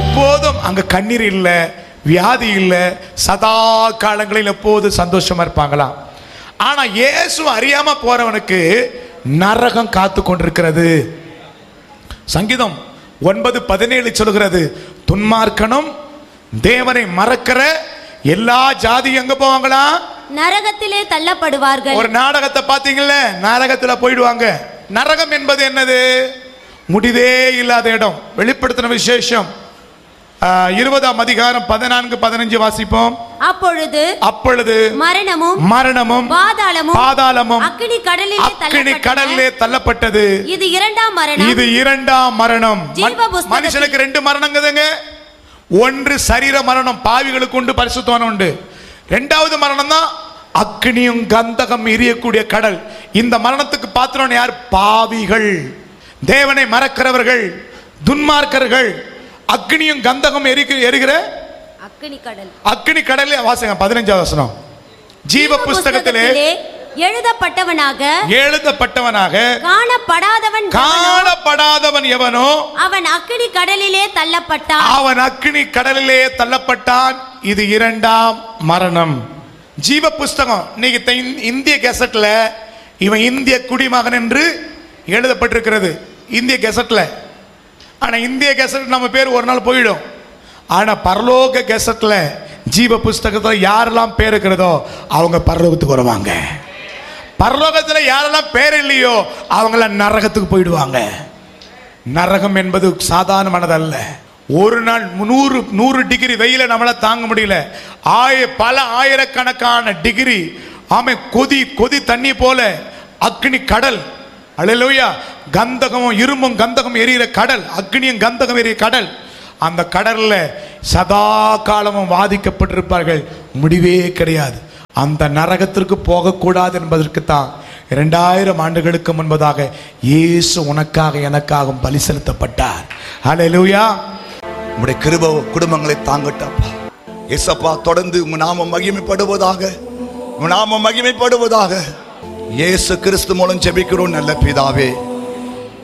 எப்போதும் அங்க கண்ணீர் இல்லை வியாதி இல்லை சதா காலங்களில் எப்போதும் சந்தோஷமா இருப்பாங்களாம் ஆனா இயேசு அறியாம போறவனுக்கு நரகம் காத்து கொண்டிருக்கிறது சங்கீதம் ஒன்பது பதினேழு சொல்கிறது துன்மார்க்கனும் தேவனை மறக்கிற எல்லா ஜாதி எங்க போவாங்களா நரகத்திலே தள்ளப்படுவார்கள் ஒரு நாடகத்தை பாத்தீங்கல்ல நரகத்துல போயிடுவாங்க நரகம் என்பது என்னது முடிவே இல்லாத இடம் வெளிப்படுத்தின விசேஷம் ஆஹ், இருபதாம் அதிகாரம் பதினான்கு பதினஞ்சு வாசிப்போம் அப்பொழுது அப்பொழுது மரணமும் மரணமும் பாதாளமும் பாதாளமும் அக்கினி கடலிலே அக்கினி தள்ளப்பட்டன. கடலிலே தள்ளப்பட்டது இது இரண்டாம் மரணம் இது இரண்டாம் மரணம் ஜீவ மன்- புஸ்தகத்தில் மனுஷனுக்கு ரெண்டு மரணங்குதுங்க ஒன்று சரீர மரணம் பாவிகளுக்கு உண்டு பரிசுத்தவான உண்டு ரெண்டாவது மரணம் தான் அக்னியும் கந்தகம் எரியக்கூடிய கடல் இந்த மரணத்துக்கு பாத்திரம் யார் பாவிகள் தேவனை மறக்கிறவர்கள் துன்மார்க்கர்கள் அக்னியும் கந்தகம் எரிக்க எரிகிற அக்கினி கடல் அக்னி கடல்ல வாசங்க பதினஞ்சாவது வசனம் ஜீவ புஸ்தகத்திலே எழுதப்பட்டவனாக எழுதப்பட்டவனாக காணப்படாதவன் எவனோ, காணப்படாதவன் எவனோ அவன் அக்கினி கடலிலே தள்ளப்பட்டான் அவன் அக்னி கடலிலே தள்ளப்பட்டான் இது இரண்டாம் மரணம் ஜீவ புஸ்தகம் இன்னைக்கு த- இந்- இந்திய கெசட்ல இவன் இந்திய குடிமகன் என்று எழுதப்பட்டிருக்கிறது இந்திய கெசட்ல ஆனா இந்திய கெசட் நம்ம பேர் ஒரு நாள் போயிடும் ஆனா பரலோக கெசட்ல ஜீவ புஸ்தகத்துல யாரெல்லாம் பேர் இருக்கிறதோ அவங்க பரலோகத்துக்கு வருவாங்க பரலோகத்துல யாரெல்லாம் பேர் இல்லையோ அவங்கள நரகத்துக்கு போயிடுவாங்க நரகம் என்பது சாதாரணமானதல்ல ஒரு நாள் நூறு நூறு டிகிரி வெயில நம்மளால தாங்க முடியல ஆய பல ஆயிரக்கணக்கான டிகிரி ஆமை கொதி கொதி தண்ணி போல அக்னி கடல் அல்லேலூயா கந்தகமும் இரும்பும் கந்தகம் எரியிற கடல் அக்னியும் கந்தகம் எரியிற கடல் அந்த கடல்ல சதா காலமும் வாதிக்கப்பட்டிருப்பார்கள் முடிவே கிடையாது அந்த நரகத்திற்கு போகக்கூடாது என்பதற்கு தான் இரண்டாயிரம் ஆண்டுகளுக்கு முன்பதாக இயேசு உனக்காக எனக்காகவும் பலி செலுத்தப்பட்டார் ஹalleluya உம்முடைய கிருப குடும்பங்களை தாங்கட்டப்பா ஏசப்பா தொடர்ந்து உங்க நாமம் மகிமைப்படுவதாக உங்க நாமம் மகிமைப்படுவதாக இயேசு கிறிஸ்து மூலம் ஜெபிக்கிறோம் நல்ல பிதாவே